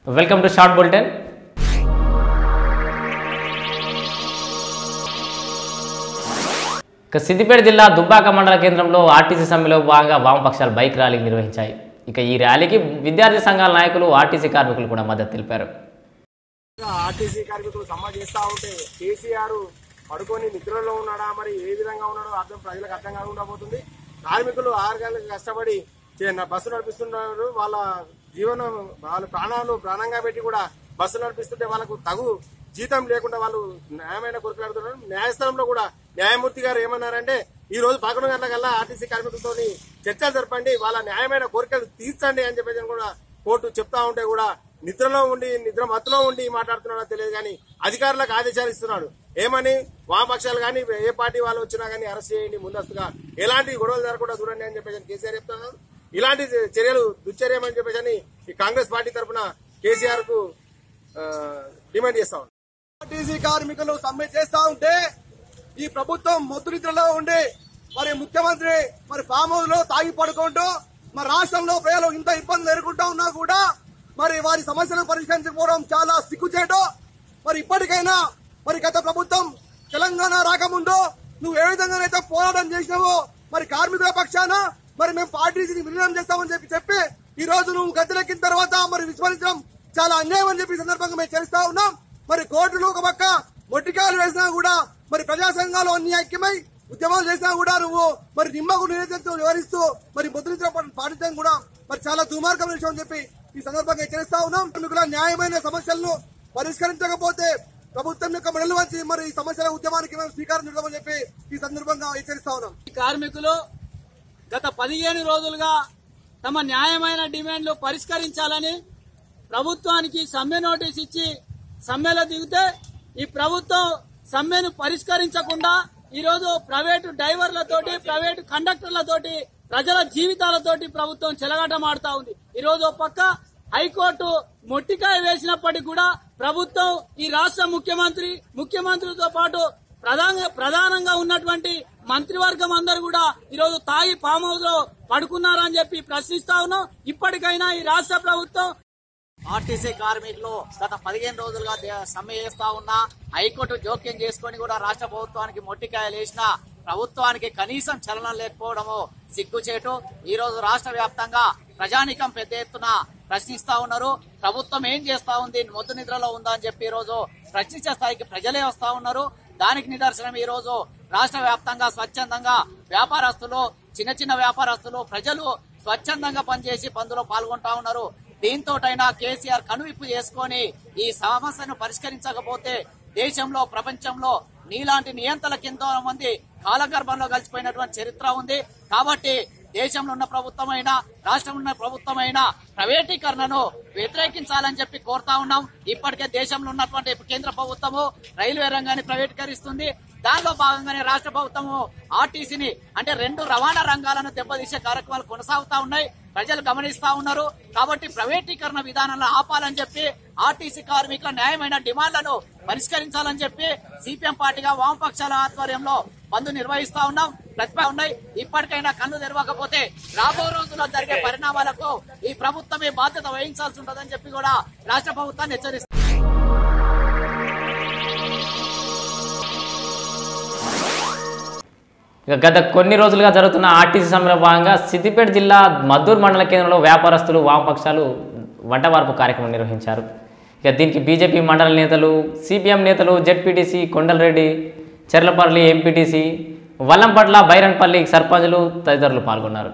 welcome to short bulletin ఇక సిద్దిపేట జిల్లా దుబ్బాక మండల కేంద్రంలో ఆర్టీసీ సమ్మెలో భాగంగా వామపక్షాలు బైక్ ర్యాలీ నిర్వహించాయి ఇక ఈ ర్యాలీకి విద్యార్థి సంఘాల నాయకులు ఆర్టీసీ కార్మికులు కూడా మద్దతు తెలిపారు ఆర్టీసీ కార్మికులు సమ్మె చేస్తా ఉంటే కేసీఆర్ పడుకొని నిద్రలో ఉన్నాడా మరి ఏ విధంగా ఉన్నాడో అర్థం ప్రజలకు అర్థం కాకుండా పోతుంది కార్మికులు ఆరు గంటలకు కష్టపడి చే- నా బస్సు నడిపిస్తున్నారు వాళ్ళ జీవనం వాళ్ళ ప్రాణాలు ప్రాణంగా పెట్టి కూడా బస్సు నడిపిస్తుంటే వాళ్ళకు తగు జీతం లేకుండా వాళ్ళు న్యాయమైన కోరికలు అడుగుతున్నారు న్యాయస్థానంలో కూడా న్యాయమూర్తి గారు ఏమన్నారంటే ఈ రోజు పదకొండు గంటల కల్లా ఆర్టీసీ కార్మికులతో చర్చలు జరపండి వాళ్ళ న్యాయమైన కోరికలు తీర్చండి అని చెప్పేసి కూడా కోర్టు చెప్తా ఉంటే కూడా నిద్రలో ఉండి నిద్ర మత్తులో ఉండి మాట్లాడుతున్నాడో తెలియదు కానీ అధికారులకు ఆదేశాలు ఇస్తున్నాడు ఏమని వామపక్షాలు కానీ ఏ పార్టీ వాళ్ళు వచ్చినా కానీ అరెస్ట్ చేయండి ముందస్తుగా ఎలాంటి గొడవలు జరగకుండా చూడండి అని చెప్పేసి కేసీఆర్ చెప్తున్నారు ఇలాంటి చర్యలు దుశ్చర్యమని చెప్పేసి ఈ కాంగ్రెస్ పార్టీ తరఫున కేసీఆర్ కు ఆ, డిమాండ్ చేస్తా ఉన్నాం ఆర్టీసీ కార్మికులు సమ్మె చేస్తా ఉంటే ఈ ప్రభుత్వం ముద్రిద్రలో ఉండి మరి ముఖ్యమంత్రి మరి ఫామ్ హౌస్ లో తాగి పడుకుంటూ మరి రాష్ట్రంలో ప్రజలు ఇంత ఇబ్బందులు ఎదుర్కొంటూ ఉన్నా కూడా మరి వారి సమస్యలను పరిష్కరించకపోవడం చాలా సిగ్గుచేటు మరి ఇప్పటికైనా మరి గత ప్రభుత్వం తెలంగాణ రాకముందు నువ్వు ఏ విధంగానైతే పోరాటం చేసినావో మరి కార్మికుల పక్షాన మరి మేము పార్టీని విలీనం చేస్తామని చెప్పి చెప్పి ఈ రోజు నువ్వు గద్దెలెక్కిన తర్వాత మరి విస్మరించడం చాలా అన్యాయం అని చెప్పి ఈ సందర్భంగా మేము చేస్తా ఉన్నాం మరి కోర్టులు ఒక పక్క మొట్టికాయలు వేసినా కూడా మరి ప్రజా సంఘాలు అన్ని ఐక్యమై ఉద్యమాలు చేసినా కూడా నువ్వు మరి నిమ్మకు నివేదించు వివరిస్తూ మరి ముద్రించడం పాటించడం కూడా మరి చాలా దుమార్గమైన విషయం అని చెప్పి ఈ సందర్భంగా హెచ్చరిస్తా ఉన్నాం కార్మికుల న్యాయమైన సమస్యలను పరిష్కరించకపోతే ప్రభుత్వం యొక్క మెడలు వచ్చి మరి ఈ సమస్యల ఉద్యమానికి మేము శ్రీకారం చుడమని చెప్పి ఈ సందర్భంగా హెచ్చరిస్తా ఉన్నాం కార్మికులు గత పదిహేను రోజులుగా తమ న్యాయమైన డిమాండ్లు పరిష్కరించాలని ప్రభుత్వానికి సమ్మె నోటీస్ ఇచ్చి సమ్మెలో దిగితే ఈ ప్రభుత్వం సమ్మెను పరిష్కరించకుండా ఈరోజు ప్రైవేటు డ్రైవర్లతోటి ప్రైవేటు కండక్టర్లతోటి ప్రజల జీవితాలతోటి ప్రభుత్వం చెలగాటమాడుతా ఉంది ఈరోజు ఒక పక్క హైకోర్టు మొట్టికాయ వేసినప్పటికీ కూడా ప్రభుత్వం ఈ రాష్ట్ర ముఖ్యమంత్రి ముఖ్యమంత్రితో పాటు ప్రధాన ప్రధానంగా ఉన్నటువంటి మంత్రివర్గం అందరూ కూడా ఈరోజు తాగి ఫామ్ హౌస్ లో పడుకున్నారని చెప్పి ప్రశ్నిస్తా ఉన్నాం ఇప్పటికైనా ఈ రాష్ట్ర ప్రభుత్వం ఆర్టీసీ కార్మికులు గత పదిహేను రోజులుగా దే- సమ్మె చేస్తా ఉన్నా హైకోర్టు జోక్యం చేసుకుని కూడా రాష్ట్ర ప్రభుత్వానికి మొట్టికాయలు వేసిన ప్రభుత్వానికి కనీసం చలనం లేకపోవడము సిగ్గుచేటు ఈ రోజు రాష్ట్ర వ్యాప్తంగా ప్రజానికం పెద్ద ఎత్తున ప్రశ్నిస్తా ఉన్నారు ప్రభుత్వం ఏం చేస్తా ఉంది మొద్దు నిద్రలో ఉందా అని చెప్పి ఈ రోజు ప్రశ్నించే స్థాయికి ప్రజలే వస్తా ఉన్నారు దానికి నిదర్శనం ఈ రోజు రాష్ట్ర వ్యాప్తంగా స్వచ్ఛందంగా వ్యాపారస్తులు చిన్న చిన్న వ్యాపారస్తులు ప్రజలు స్వచ్ఛందంగా పనిచేసి పందులో పాల్గొంటా ఉన్నారు దీంతోటైనా కేసీఆర్ కనువిప్పు చేసుకొని ఈ సమస్యను పరిష్కరించకపోతే దేశంలో ప్రపంచంలో నీలాంటి నియంత్రణ కింద మంది కాలగర్భంలో కలిసిపోయినటువంటి చరిత్ర ఉంది కాబట్టి దేశంలో ఉన్న ప్రభుత్వమైనా రాష్ట్రంలో ఉన్న ప్రభుత్వమైనా ప్రైవేటీకరణను వ్యతిరేకించాలని చెప్పి కోరుతా ఉన్నాం ఇప్పటికే దేశంలో ఉన్నటువంటి కేంద్ర ప్రభుత్వము రైల్వే రంగాన్ని ప్రైవేటీకరిస్తుంది దానిలో భాగంగానే రాష్ట్ర ప్రభుత్వము ఆర్టీసీని అంటే రెండు రవాణా రంగాలను దెబ్బతీసే కార్యక్రమాలు కొనసాగుతా ఉన్నాయి ప్రజలు గమనిస్తా ఉన్నారు కాబట్టి ప్రైవేటీకరణ విధానంలో ఆపాలని చెప్పి ఆర్టీసీ కార్మికుల న్యాయమైన డిమాండ్లను పరిష్కరించాలని చెప్పి సిపిఎం పార్టీగా వామపక్షాల ఆధ్వర్యంలో బంద్ నిర్వహిస్తా ఉన్నాం ప్రతిభ ఉన్నాయి ఇప్పటికైనా కళ్ళు తెరవకపోతే రాబో రోజుల్లో జరిగే పరిణామాలకు ఈ ప్రభుత్వమే బాధ్యత వహించాల్సి ఉంటుందని చెప్పి కూడా రాష్ట్ర ప్రభుత్వాన్ని హెచ్చరిస్తుంది ఇక గత కొన్ని రోజులుగా జరుగుతున్న ఆర్టీసీ సమ్మెలో భాగంగా సిద్దిపేట జిల్లా మద్దూరు మండల కేంద్రంలో వ్యాపారస్తులు వామపక్షాలు వంటవార్పు కార్యక్రమం నిర్వహించారు ఇక దీనికి బీజేపీ మండల నేతలు సిపిఎం నేతలు జెడ్పీటీసీ కొండలరెడ్డి చెర్లపల్లి ఎంపీటీసీ వల్లంపట్ల బైరన్పల్లి సర్పంచులు తదితరులు పాల్గొన్నారు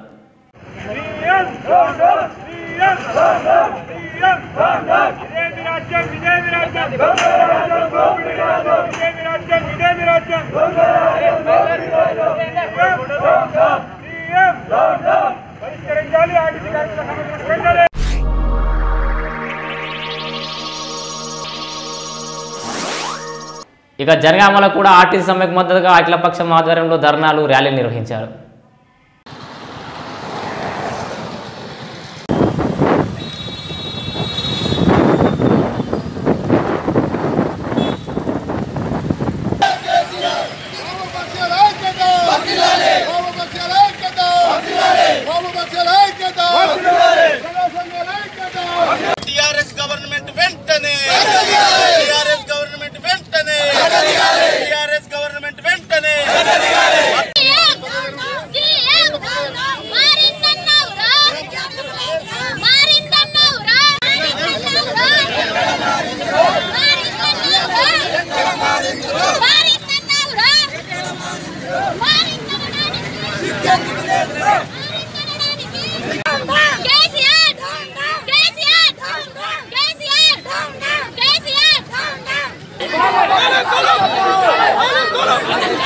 ఇక జనగామలో కూడా ఆర్టీసీ సమ్మెకు మద్దతుగా అఖిలపక్షం ఆధ్వర్యంలో ధర్నాలు ర్యాలీలు నిర్వహించారు టిఆర్ఎస్ గవర్నమెంట్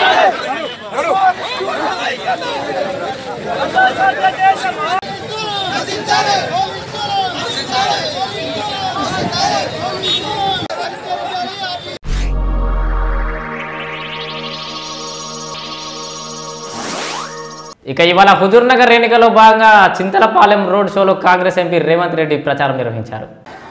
ఇక ఇవాళ హుజూర్ నగర్ ఎన్నికల్లో భాగంగా చింతలపాలెం రోడ్ షోలో కాంగ్రెస్ ఎంపీ రేవంత్ రెడ్డి ప్రచారం నిర్వహించారు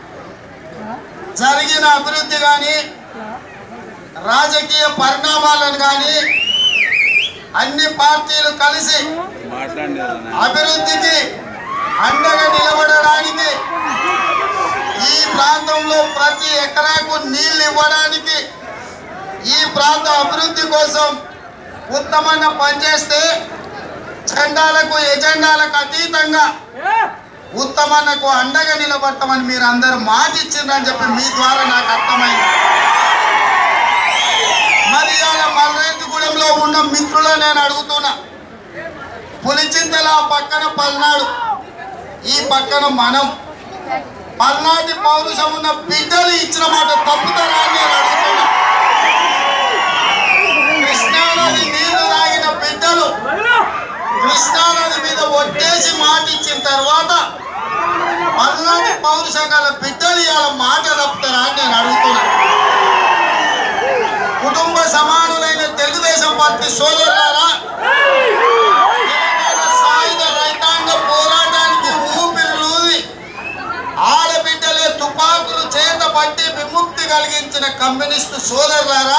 జరిగిన అభివృద్ధి కానీ రాజకీయ పరిణామాలను కానీ అన్ని పార్టీలు కలిసి అభివృద్ధికి అండగా నిలబడడానికి ఈ ప్రాంతంలో ప్రతి ఎకరాకు నీళ్లు ఇవ్వడానికి ఈ ప్రాంత అభివృద్ధి కోసం ఉత్తమంగా పనిచేస్తే జెండాలకు ఎజెండాలకు అతీతంగా ఉత్తమన్నకు అండగా నిలబడతామని మీరు అందరు మాట ఇచ్చిండ్రని చెప్పి మీ ద్వారా నాకు అర్థమైంది మరి ఇవాళ మల్రేతిగూడెంలో ఉన్న మిత్రుల నేను అడుగుతున్నా పులిచింతల ఆ పక్కన పల్నాడు ఈ పక్కన మనం పల్నాటి పౌరుషం ఉన్న బిడ్డలు ఇచ్చిన మాట తప్పుతారా అని నేను అడుగుతున్నా కృష్ణానది నీళ్లు తాగిన బిడ్డలు కృష్ణానది మీద ఒట్టేసి మాట ఇచ్చిన తర్వాత పల్నాటి పౌరుషం గల బిడ్డలు ఇవాళ మాట తప్పుతారా అని నేను అడుగుతున్నా కుటుంబ సమానులైన తెలుగుదేశం పార్టీ సోదరులారా తెలంగాణ సాయుధ రైతాంగ పోరాటానికి ఊపిరిలూది ఆడబిడ్డలే తుపాకులు చేత పట్టి విముక్తి కలిగించిన కమ్యూనిస్టు సోదరులారా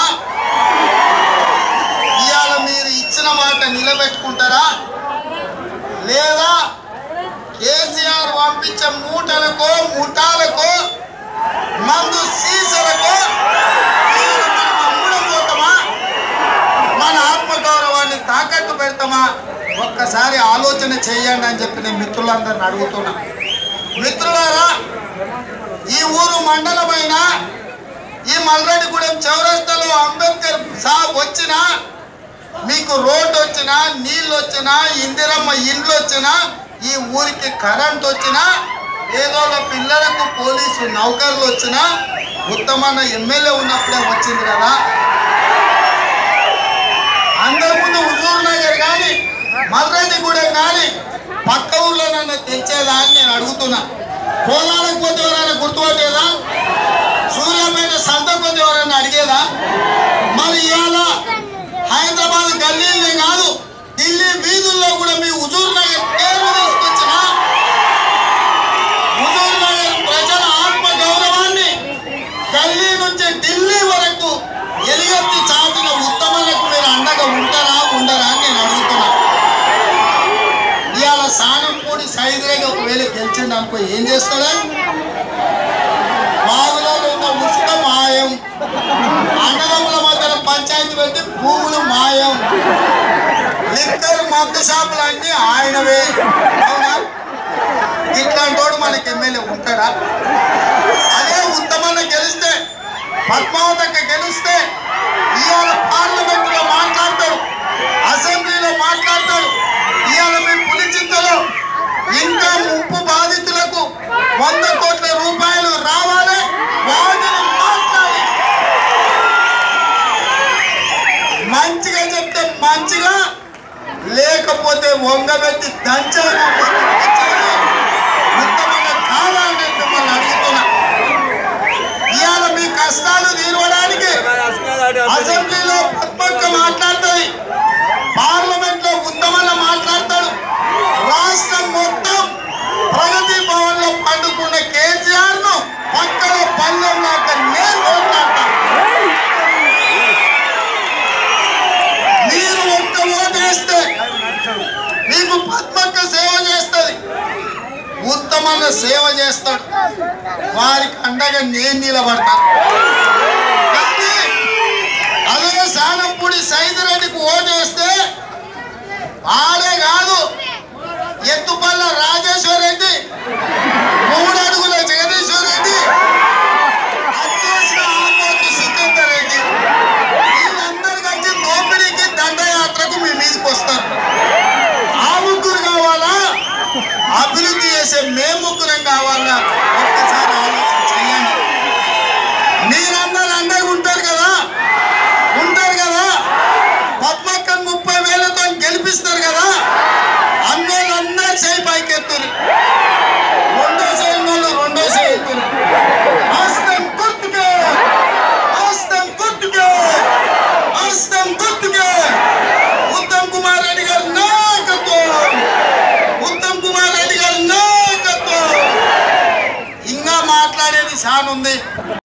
ఇవాళ మీరు ఇచ్చిన మాట నిలబెట్టుకుంటారా లేదా కేసీఆర్ పంపించే మూటలకో ముఠాలకో మందు సీసలకో ఇవాళ మనం అమ్ముడం పోతామా మన ఆత్మగౌరవాన్ని తాకట్టు పెడతామా ఒక్కసారి ఆలోచన చేయండి అని చెప్పి నేను మిత్రులందరిని అడుగుతున్నా మిత్రులారా ఈ ఊరు మండలమైన ఈ మల్రెడ్డిగూడెం చౌరస్తాలో అంబేద్కర్ సాబ్ వచ్చినా మీకు రోడ్డు వచ్చినా నీళ్ళు వచ్చినా ఇందిరమ్మ ఇండ్లు వచ్చినా ఈ ఊరికి కరెంట్ వచ్చినా ఏదో ఒక పిల్లలకు పోలీసు నౌకర్లు వచ్చినా ఉత్తమన్న ఎమ్మెల్యే ఉన్నప్పుడే వచ్చింది కదా అంతకుముందు హుజూర్ నగర్ కానీ మల్రెడ్డిగూడెం కానీ పక్క ఊర్లో నన్ను తెచ్చేదా అని నేను అడుగుతున్నా పోలాలకు పోతే ఎవరైనా గుర్తుపట్టేదా సూర్యాపేట సంత పోతే ఎవరైనా అడిగేదా మరి ఇవాళ హైదరాబాద్ గల్లీలే కాదు ఢిల్లీ వీధుల్లో కూడా మీ హుజూర్ నగర్ పేరు తీసుకొచ్చిన హుజూర్ నగర్ ప్రజల ఆత్మ గౌరవాన్ని గల్లీ నుంచి ఢిల్లీ వరకు ఎలుగెత్తి చాటిన ఉత్తమలకు మీరు అండగా ఉంటారా ఉండరా అని నేను అడుగుతున్నా ఇవాళ సానంపూడి సైదురెడ్డి ఒకవేళ గెలిచిండు అనుకో ఏం చేస్తాడా బావిలో ఉన్న ఉసుక మాయం అన్నదమ్ముల మధ్యన పంచాయతీ పెట్టి భూములు మాయం లిక్కర్ మద్దు షాపులు అన్ని ఆయనవే అవునా ఇట్లాంటి వాడు మనకి ఎమ్మెల్యే ఉంటాడా అదే ఉత్తమన్న గెలిస్తే పద్మావతక్క గెలిస్తే ఇవాళ పార్లమెంట్ లో మాట్లాడతాడు అసెంబ్లీలో మాట్లాడతాడు ఇవాళ మీ పులిచింతలో ఇంకా ముప్పు బాధితులకు వంద కోట్ల రూపాయలు రావాలి వాటిని మాట్లాడి మంచిగా చెప్తే మంచిగా లేకపోతే వంగబెట్టి దంచాలి ఉత్తమంగా కావాలని మిమ్మల్ని అడుగుతున్నా ఇవాళ మీ కష్టాలు తీరవడానికి అసెంబ్లీలో పద్మక్క మాట్లాడుతుంది పార్లమెంట్ లో ఉత్తమన్న మాట్లాడతాడు రాష్ట్రం మొత్తం ప్రగతి భవన్ లో పండుకున్న కేసీఆర్ ను పక్కన పల్లెం లాగా నేను మాట్లాడతాను మీరు ఒక్క ఓటేస్తే మీకు పద్మక్క సేవ చేస్తుంది ఉత్తమంగా సేవ చేస్తాడు వారికి అండగా నేను నిలబడతాను కానీ అదే సానంపూడి సైదిరెడ్డికి ఓటేస్తే ఆడే కాదు ఎత్తుపల్ల రాజేశ్వర రెడ్డి మూడు అడుగుల జగదీశ్వర్ రెడ్డి అత్యవసర ఆమోదు సుఖేందర్ రెడ్డి వీళ్ళందరూ కలిసి దోపిడీకి దండయాత్రకు మీ మీదకి వస్తారు ఆ ముగ్గురు కావాలా అభివృద్ధి చేసే మే ముగ్గురం కావాలా ఒక్కసారి ఆలోచన చేయండి మీరందరూ అండగా ఉంటారు కదా ఉంటారు కదా ఉంది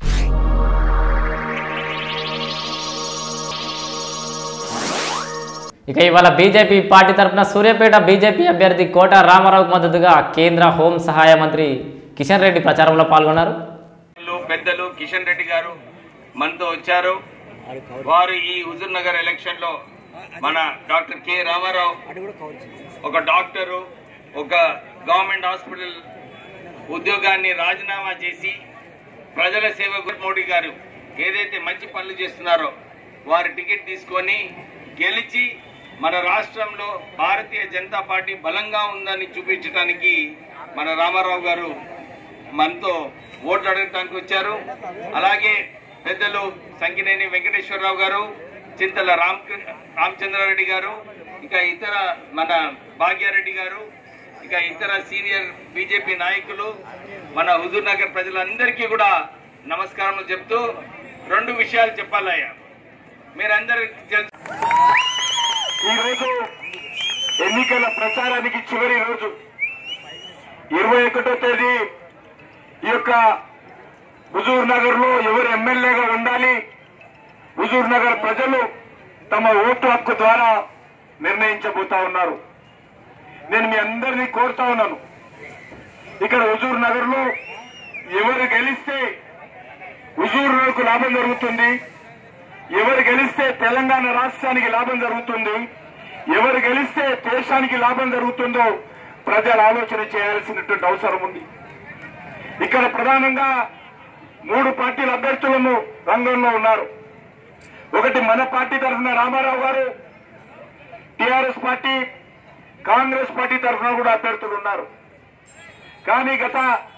ఇక ఇవాళ బీజేపీ పార్టీ తరఫున సూర్యాపేట బీజేపీ అభ్యర్థి కోట రామారావుకు మద్దతుగా కేంద్ర హోం సహాయ మంత్రి కిషన్ రెడ్డి ప్రచారంలో పాల్గొన్నారు పెద్దలు పెద్దలు కిషన్ రెడ్డి గారు మనతో వచ్చారు వారు ఈ హుజూర్ నగర్ ఎలక్షన్ లో మన డాక్టర్ కె రామారావు ఒక డాక్టరు ఒక గవర్నమెంట్ హాస్పిటల్ ఉద్యోగాన్ని రాజీనామా చేసి ప్రజల సేవకు మోడీ గారు ఏదైతే మంచి పనులు చేస్తున్నారో వారి టికెట్ తీసుకొని గెలిచి మన రాష్ట్రంలో భారతీయ జనతా పార్టీ బలంగా ఉందని చూపించడానికి మన రామారావు గారు మనతో ఓట్లు అడగడానికి వచ్చారు అలాగే పెద్దలు సంకినేని వెంకటేశ్వరరావు గారు చింతల రామ్ రామచంద్రారెడ్డి గారు ఇక ఇతర మన భాగ్యారెడ్డి గారు ఇక ఇతర సీనియర్ బీజేపీ నాయకులు మన హుజూర్ నగర్ ప్రజలందరికీ కూడా నమస్కారం చెప్తూ రెండు విషయాలు చెప్పాలయ్యా మీరందరికీ తెలుసు ఈరోజు ఎన్నికల ప్రచారానికి చివరి రోజు ఇరవై ఒకటో తేదీ ఈ యొక్క హుజూర్ నగర్ లో ఎవరు ఎమ్మెల్యేగా ఉండాలి హుజూర్ నగర్ ప్రజలు తమ ఓటు హక్కు ద్వారా నిర్ణయించబోతా ఉన్నారు నేను మీ అందరినీ కోరుతా ఉన్నాను ఇక్కడ హుజూర్ నగర్ లో ఎవరు గెలిస్తే హుజూర్ నగర్కు లాభం జరుగుతుంది ఎవరు గెలిస్తే తెలంగాణ రాష్ట్రానికి లాభం జరుగుతుంది ఎవరు గెలిస్తే దేశానికి లాభం జరుగుతుందో ప్రజలు ఆలోచన చేయాల్సినటువంటి అవసరం ఉంది ఇక్కడ ప్రధానంగా మూడు పార్టీల అభ్యర్థులను రంగంలో ఉన్నారు ఒకటి మన పార్టీ తరఫున రామారావు గారు టిఆర్ఎస్ పార్టీ కాంగ్రెస్ పార్టీ తరఫున కూడా అభ్యర్థులు ఉన్నారు కానీ గత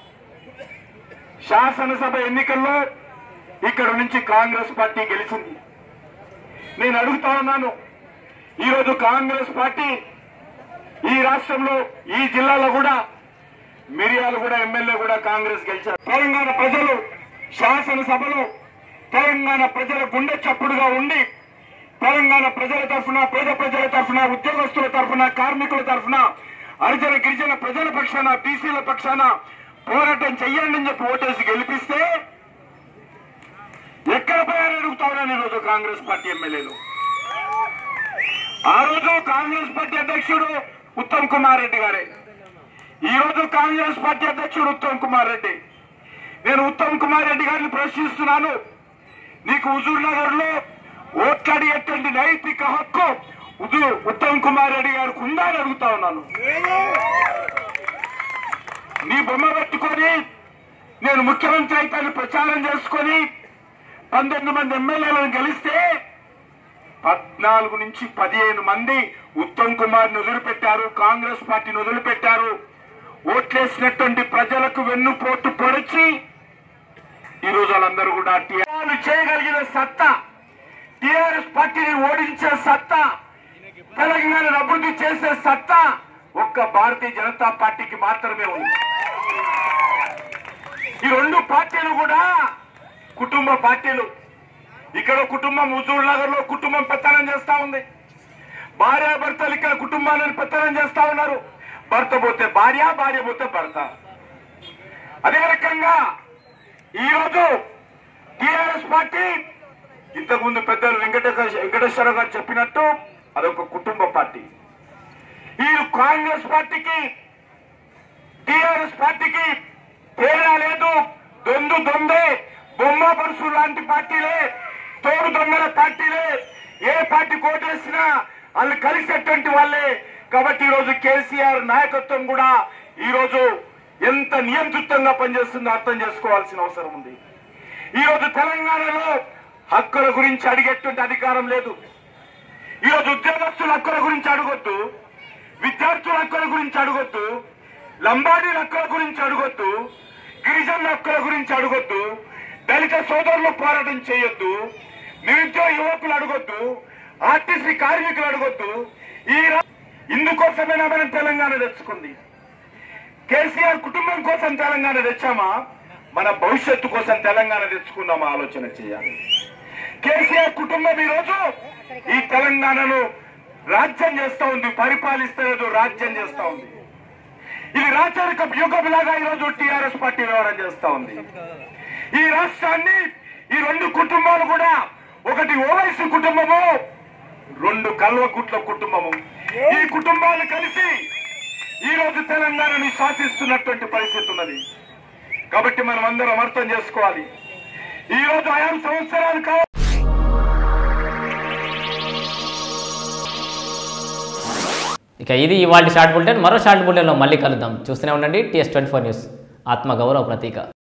శాసనసభ ఎన్నికల్లో ఇక్కడ నుంచి కాంగ్రెస్ పార్టీ గెలిచింది నేను అడుగుతా ఉన్నాను ఈరోజు కాంగ్రెస్ పార్టీ ఈ రాష్ట్రంలో ఈ జిల్లాలో కూడా మిరియాలు కూడా ఎమ్మెల్యే కూడా కాంగ్రెస్ గెలిచారు తెలంగాణ ప్రజలు శాసనసభలో తెలంగాణ ప్రజల గుండె చప్పుడుగా ఉండి తెలంగాణ ప్రజల తరఫున పేద ప్రజల తరఫున ఉద్యోగస్తుల తరఫున కార్మికుల తరఫున హరిజన గిరిజన ప్రజల పక్షాన బీసీల పక్షాన పోరాటం చెయ్యండి అని చెప్పి ఓటేసి గెలిపిస్తే ఎక్కడ పోయారని అడుగుతా ఉన్నాను ఈరోజు కాంగ్రెస్ పార్టీ ఎమ్మెల్యేలు ఆ రోజు కాంగ్రెస్ పార్టీ అధ్యక్షుడు ఉత్తమ్ కుమార్ రెడ్డి గారే ఈ రోజు కాంగ్రెస్ పార్టీ అధ్యక్షుడు ఉత్తమ్ కుమార్ రెడ్డి నేను ఉత్తమ్ కుమార్ రెడ్డి గారిని ప్రశ్నిస్తున్నాను నీకు హుజూర్ నగర్ లో ఓట్లాడేటువంటి నైతిక హక్కు ఉదు- ఉత్తమ్ కుమార్ రెడ్డి గారికి ఉందా అని అడుగుతా ఉన్నాను నీ బొమ్మ పెట్టుకొని నేను ముఖ్యమంత్రి అయితే ప్రచారం చేసుకొని పంతొమ్మిది మంది ఎమ్మెల్యేలను గెలిస్తే పద్నాలుగు నుంచి పదిహేను మంది ఉత్తమ్ కుమార్ ని వదిలిపెట్టారు కాంగ్రెస్ పార్టీని వదిలిపెట్టారు ఓట్లేసినటువంటి ప్రజలకు వెన్నుపోటు పొడిచి ఈ రోజు వాళ్ళందరూ కూడా టీఆర్ చేయగలిగిన సత్తా టీఆర్ఎస్ పార్టీని ఓడించే సత్తా తెలంగాణను అభివృద్ధి చేసే సత్తా ఒక్క భారతీయ జనతా పార్టీకి మాత్రమే ఉంది ఈ రెండు పార్టీలు కూడా కుటుంబ పార్టీలు ఇక్కడ కుటుంబం హుజూర్ నగర్ లో కుటుంబం పెత్తనం చేస్తా ఉంది భార్యాభర్తలు ఇక్కడ కుటుంబాలను పెత్తనం చేస్తా ఉన్నారు భర్త పోతే భార్య భార్య పోతే భర్త అదే రకంగా ఈ రోజు టిఆర్ఎస్ పార్టీ ఇంతకుముందు పెద్దలు వెంకటేశ్వర వెంకటేశ్వర గారు చెప్పినట్టు అదొక కుటుంబ పార్టీ ఈ కాంగ్రెస్ పార్టీకి టిఆర్ఎస్ పార్టీకి తేడా లేదు దొందు దొందే బొమ్మ పరుసు లాంటి పార్టీలే తోడు దొంగల పార్టీలే ఏ పార్టీ కోటేసినా వాళ్ళు కలిసేటువంటి వాళ్ళే కాబట్టి ఈ రోజు కేసీఆర్ నాయకత్వం కూడా ఈ రోజు ఎంత నియంత్రితంగా పనిచేస్తుందో అర్థం చేసుకోవాల్సిన అవసరం ఉంది ఈ రోజు తెలంగాణలో హక్కుల గురించి అడిగేటువంటి అధికారం లేదు ఈ రోజు ఉద్యోగస్తుల హక్కుల గురించి అడగొద్దు విద్యార్థుల హక్కుల గురించి అడగొద్దు లంబాడీల హక్కుల గురించి అడగొద్దు గిరిజనుల హక్కుల గురించి అడగొద్దు దళిత సోదరులు పోరాటం చేయొద్దు నిరుద్యోగ యువకులు అడగొద్దు ఆర్టీసీ కార్మికులు అడగొద్దు ఈ రా- ఇందుకోసమైనా మనం తెలంగాణ తెచ్చుకుంది కేసీఆర్ కుటుంబం కోసం తెలంగాణ తెచ్చామా మన భవిష్యత్తు కోసం తెలంగాణ తెచ్చుకుందామా ఆలోచన చేయాలి కేసీఆర్ కుటుంబం ఈ రోజు ఈ తెలంగాణను రాజ్యం చేస్తా ఉంది పరిపాలిస్తలేదు రాజ్యం చేస్తా ఉంది ఇది రాచరిక యుగంలాగా ఈ రోజు టీఆర్ఎస్ పార్టీ వ్యవహారం చేస్తా ఉంది ఈ రాష్ట్రాన్ని ఈ రెండు కుటుంబాలు కూడా ఒకటి ఓవైసీ కుటుంబము రెండు కల్వకుట్ల కుటుంబము ఈ కుటుంబాలు కలిసి ఈ రోజు తెలంగాణని శాసిస్తున్నటువంటి పరిస్థితి ఉన్నది కాబట్టి మనం అందరం అర్థం చేసుకోవాలి ఈ రోజు ఐదు సంవత్సరాలు కావాలి ఇక ఇది ఇవాళ షార్ట్ బులెటిన్ మరో షార్ట్ బులెటిన్లో మళ్ళీ కలుద్దాం చూస్తూనే ఉండండి టీఎస్ ట్వంటీ ఫోర్ న్యూస్ ఆత్మగౌరవ ప్రతీక